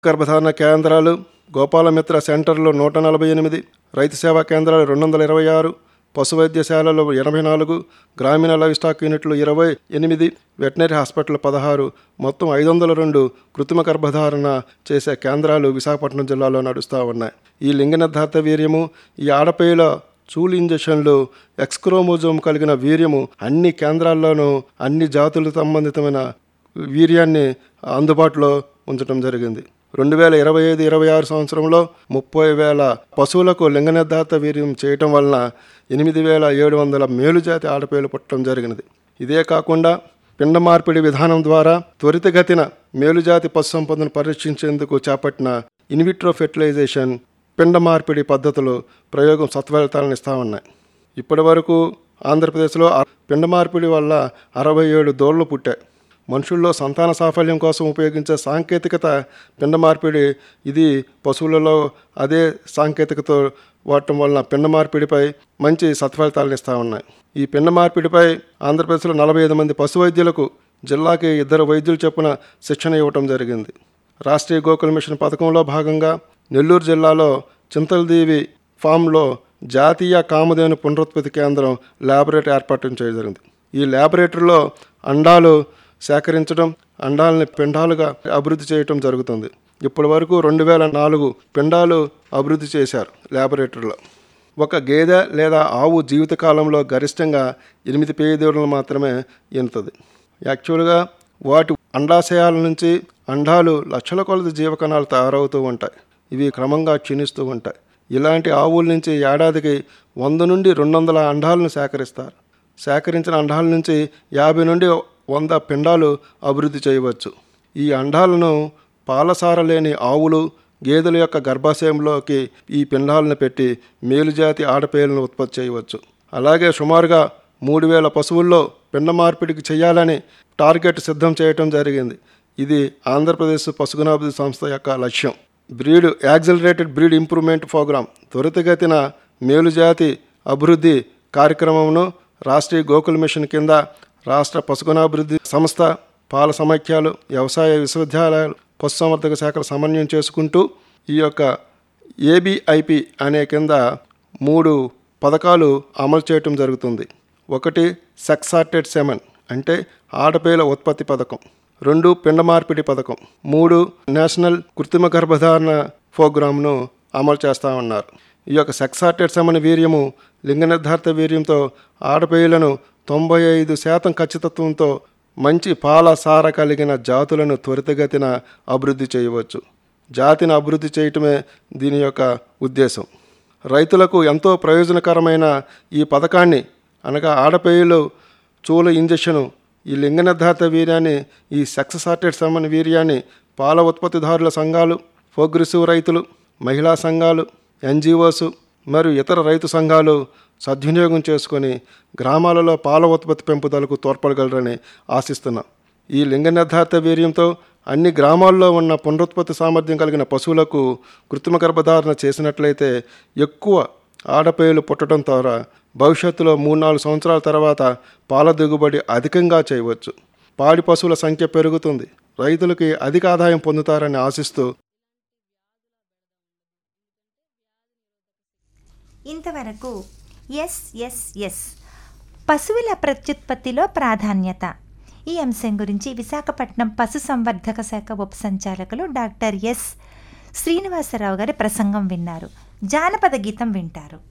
గర్భధారణ కేంద్రాలు గోపాలమిత్ర సెంటర్లు నూట నలభై ఎనిమిది రైతు సేవా కేంద్రాలు రెండు వందల ఇరవై ఆరు పశు వైద్యశాలలు ఎనభై నాలుగు గ్రామీణ లైవ్ స్టాక్ యూనిట్లు ఇరవై ఎనిమిది వెటనరీ హాస్పిటల్ పదహారు మొత్తం ఐదు వందల రెండు కృత్రిమ గర్భధారణ చేసే కేంద్రాలు విశాఖపట్నం జిల్లాలో నడుస్తూ ఉన్నాయి ఈ లింగ నిర్ధారిత వీర్యము ఈ ఆడపేయుల చూలు ఇంజెక్షన్లు ఎక్స్క్రోమోజోమ్ కలిగిన వీర్యము అన్ని కేంద్రాల్లోనూ అన్ని జాతులకు సంబంధితమైన వీర్యాన్ని అందుబాటులో ఉంచడం జరిగింది రెండు వేల ఇరవై ఐదు ఇరవై ఆరు సంవత్సరంలో ముప్పై వేల పశువులకు లింగ నిర్ధారిత వీర్యం చేయటం వలన ఎనిమిది వేల ఏడు వందల మేలుజాతి ఆడపేలు పుట్టడం జరిగినది ఇదే కాకుండా పిండ మార్పిడి విధానం ద్వారా త్వరితగతిన మేలుజాతి పశు సంపదను పరీక్షించేందుకు చేపట్టిన ఇన్విట్రో ఫెర్టిలైజేషన్ పిండ మార్పిడి పద్ధతులు ప్రయోగం సత్ఫలితాలను ఇస్తా ఉన్నాయి ఇప్పటి వరకు ఆంధ్రప్రదేశ్లో ఆ పిండ మార్పిడి వల్ల అరవై ఏడు దోళ్లు పుట్టాయి మనుషుల్లో సంతాన సాఫల్యం కోసం ఉపయోగించే సాంకేతికత పిండ మార్పిడి ఇది పశువులలో అదే సాంకేతికతో వాడటం వలన పిండ మార్పిడిపై మంచి సత్ఫలితాలను ఇస్తూ ఉన్నాయి ఈ పిండ మార్పిడిపై ఆంధ్రప్రదేశ్లో నలభై ఐదు మంది పశు వైద్యులకు జిల్లాకి ఇద్దరు వైద్యులు చొప్పున శిక్షణ ఇవ్వటం జరిగింది రాష్ట్రీయ గోకుల మిషన్ పథకంలో భాగంగా నెల్లూరు జిల్లాలో చింతలదేవి ఫామ్లో జాతీయ కామధేను పునరుత్పత్తి కేంద్రం ల్యాబొరేటరీ ఏర్పాటు చేయడం జరిగింది ఈ ల్యాబొరేటరీలో అండాలు సేకరించడం అండాలని పిండాలుగా అభివృద్ధి చేయటం జరుగుతుంది ఇప్పటి వరకు రెండు వేల నాలుగు పిండాలు అభివృద్ధి చేశారు ల్యాబొరేటరీలో ఒక గేదె లేదా ఆవు జీవితకాలంలో గరిష్టంగా ఎనిమిది పేదీవులను మాత్రమే ఈనుతుంది యాక్చువల్గా వాటి అండాశయాల నుంచి అండాలు లక్షల కొలది జీవకణాలు తయారవుతూ ఉంటాయి ఇవి క్రమంగా క్షీణిస్తూ ఉంటాయి ఇలాంటి ఆవుల నుంచి ఏడాదికి వంద నుండి రెండు వందల అండాలను సేకరిస్తారు సేకరించిన అండాల నుంచి యాభై నుండి వంద పిండాలు అభివృద్ధి చేయవచ్చు ఈ అండాలను పాలసార లేని ఆవులు గేదెల యొక్క గర్భాశయంలోకి ఈ పిండాలను పెట్టి మేలుజాతి ఆడపేలను ఉత్పత్తి చేయవచ్చు అలాగే సుమారుగా మూడు వేల పశువుల్లో పిండ మార్పిడికి చేయాలని టార్గెట్ సిద్ధం చేయటం జరిగింది ఇది ఆంధ్రప్రదేశ్ పశుగుణాభివృద్ధి సంస్థ యొక్క లక్ష్యం breed accelerated breed improvement programme త్వరితగతిన మేలుజాతి అభివృద్ధి కార్యక్రమంను రాష్ట్రీయ గోకుల్ మిషన్ కింద రాష్ట్ర పశుగుణాభివృద్ధి సంస్థ పాల సమైక్యాలు వ్యవసాయ విశ్వవిద్యాలయాలు పశుసంవర్ధక శాఖలు సమన్వయం చేసుకుంటూ ఈ యొక్క ఏబిఐపి అనే కింద మూడు పథకాలు అమలు చేయటం జరుగుతుంది ఒకటి సెక్సార్టెడ్ సెమన్ అంటే ఆడపేల ఉత్పత్తి పథకం రెండు పిండ మార్పిడి పథకం మూడు నేషనల్ కృత్రిమ గర్భధారణ ప్రోగ్రామ్ను అమలు చేస్తూ ఉన్నారు ఈ యొక్క సెక్సార్టెడ్ సెమన్ వీర్యము లింగ నిర్ధారిత వీర్యంతో ఆడపేయులను తొంభై ఐదు శాతం ఖచ్చితత్వంతో మంచి పాల సార కలిగిన జాతులను త్వరితగతిన అభివృద్ధి చేయవచ్చు జాతిని అభివృద్ధి చేయటమే దీని యొక్క ఉద్దేశం రైతులకు ఎంతో ప్రయోజనకరమైన ఈ పథకాన్ని అనగా ఆడపేయులు చూల ఇంజెక్షను ఈ లింగ నిర్ధారిత వీర్యాన్ని ఈ సెక్స్ సార్టెడ్ సమన్ వీర్యాన్ని పాల ఉత్పత్తిదారుల సంఘాలు ప్రోగ్రెసివ్ రైతులు మహిళా సంఘాలు ఎన్జిఓస్ మరియు ఇతర రైతు సంఘాలు సద్వినియోగం చేసుకొని గ్రామాలలో పాల ఉత్పత్తి పెంపుదలకు తోడ్పడగలరని ఆశిస్తున్నాం ఈ లింగ నిర్ధారిత వీర్యంతో అన్ని గ్రామాల్లో ఉన్న పునరుత్పత్తి సామర్థ్యం కలిగిన పశువులకు కృత్రిమ గర్భధారణ చేసినట్లయితే ఎక్కువ ఆడపేయులు పుట్టడం ద్వారా భవిష్యత్తులో మూడు నాలుగు సంవత్సరాల తర్వాత పాల దిగుబడి అధికంగా చేయవచ్చు పాడి పశువుల సంఖ్య పెరుగుతుంది రైతులకి అధిక ఆదాయం పొందుతారని ఆశిస్తూ ఇంతవరకు ఎస్ఎస్ఎస్ పశువుల ప్రత్యుత్పత్తిలో ప్రాధాన్యత ఈ అంశం గురించి విశాఖపట్నం పశు సంవర్ధక శాఖ ఉప సంచాలకులు డాక్టర్ ఎస్ శ్రీనివాసరావు గారి ప్రసంగం విన్నారు జానపద గీతం వింటారు